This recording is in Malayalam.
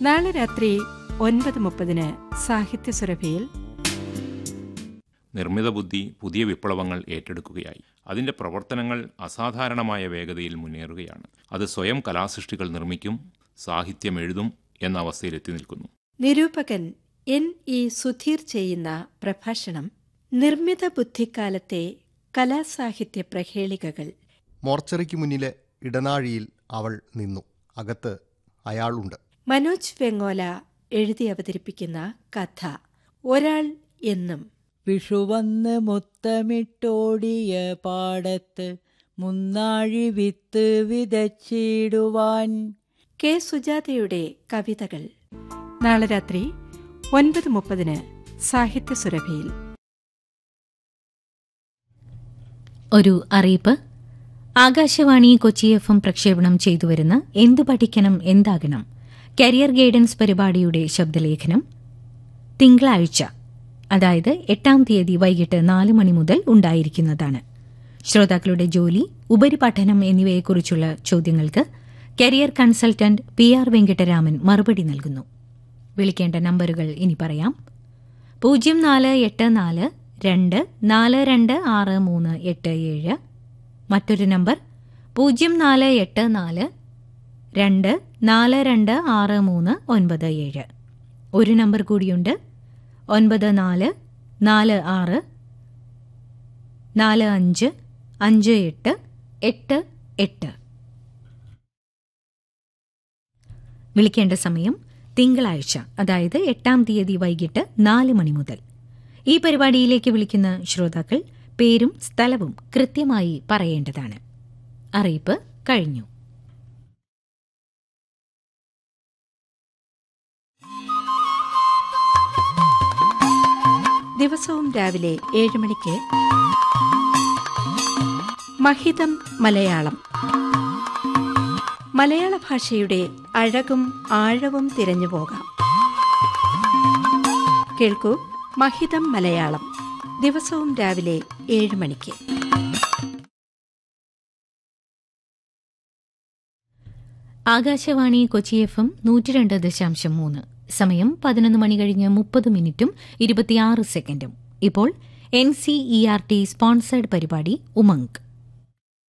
നാളെ രാത്രി ഒൻപത് മുപ്പതിന് സാഹിത്യ സുരഭിയിൽ നിർമ്മിത ബുദ്ധി പുതിയ വിപ്ലവങ്ങൾ ഏറ്റെടുക്കുകയായി അതിൻ്റെ പ്രവർത്തനങ്ങൾ അസാധാരണമായ വേഗതയിൽ മുന്നേറുകയാണ് അത് സ്വയം കലാസൃഷ്ടികൾ നിർമ്മിക്കും സാഹിത്യം എഴുതും എന്ന അവസ്ഥയിലെത്തി നിൽക്കുന്നു നിരൂപകൻ എൻ ഇ സുധീർ ചെയ്യുന്ന പ്രഭാഷണം നിർമ്മിത ബുദ്ധിക്കാലത്തെ കലാസാഹിത്യ പ്രഹേളികകൾ മോർച്ചറിക്ക് മുന്നിലെ ഇടനാഴിയിൽ അവൾ നിന്നു അകത്ത് അയാളുണ്ട് മനോജ് വെങ്ങോല എഴുതി അവതരിപ്പിക്കുന്ന കഥ ഒരാൾ എന്നും വിഷുവന്ന് മുത്തമിട്ടോടിയ പാടത്ത് മുന്നാഴി വിത്ത് വിതച്ചിടുവാൻ കെ സുജാതയുടെ കവിതകൾ നാളെ രാത്രി ഒൻപത് മുപ്പതിന് സാഹിത്യ സുരഭിയിൽ ഒരു അറിയിപ്പ് ആകാശവാണി കൊച്ചി എഫ് എം പ്രക്ഷേപണം ചെയ്തുവരുന്ന എന്തു പഠിക്കണം എന്താകണം കരിയർ ഗൈഡൻസ് പരിപാടിയുടെ ശബ്ദലേഖനം തിങ്കളാഴ്ച അതായത് എട്ടാം തീയതി വൈകിട്ട് നാല് മണി മുതൽ ഉണ്ടായിരിക്കുന്നതാണ് ശ്രോതാക്കളുടെ ജോലി ഉപരിപഠനം എന്നിവയെക്കുറിച്ചുള്ള ചോദ്യങ്ങൾക്ക് career consultant P R Venkitaraman മറുപടി നൽകുന്നു വിളിക്കേണ്ട നമ്പറുകൾ ഇനി പറയാം പൂജ്യം നാല് എട്ട് നാല് രണ്ട് നാല് രണ്ട് ആറ് മൂന്ന് എട്ട് ഏഴ് മറ്റൊരു നമ്പർ പൂജ്യം നാല് എട്ട് നാല് രണ്ട് നാല് രണ്ട് ആറ് മൂന്ന് ഒൻപത് ഏഴ് ഒരു നമ്പർ കൂടിയുണ്ട് ഒൻപത് നാല് നാല് ആറ് നാല് അഞ്ച് അഞ്ച് എട്ട് എട്ട് എട്ട് വിളിക്കേണ്ട സമയം തിങ്കളാഴ്ച അതായത് എട്ടാം തീയതി വൈകിട്ട് നാല് മണി മുതൽ ഈ പരിപാടിയിലേക്ക് വിളിക്കുന്ന ശ്രോതാക്കൾ പേരും സ്ഥലവും കൃത്യമായി പറയേണ്ടതാണ് അറിയിപ്പ് കഴിഞ്ഞു ദിവസവും രാവിലെ ഏഴ് മണിക്ക് മഹിതം മലയാളം മലയാള ഭാഷയുടെ അഴകും ആഴവും തിരഞ്ഞു പോകാം കേൾക്കൂ മഹിതം മലയാളം ദിവസവും രാവിലെ ഏഴ് മണിക്ക് ആകാശവാണി കൊച്ചി എഫ് എം നൂറ്റി രണ്ട് ദശാംശം മൂന്ന് സമയം പതിനൊന്ന് മണി കഴിഞ്ഞ് മുപ്പത് മിനിറ്റും ഇരുപത്തിയാറ് സെക്കൻഡും ഇപ്പോൾ N C E R T sponsored പരിപാടി ഉമങ്ക്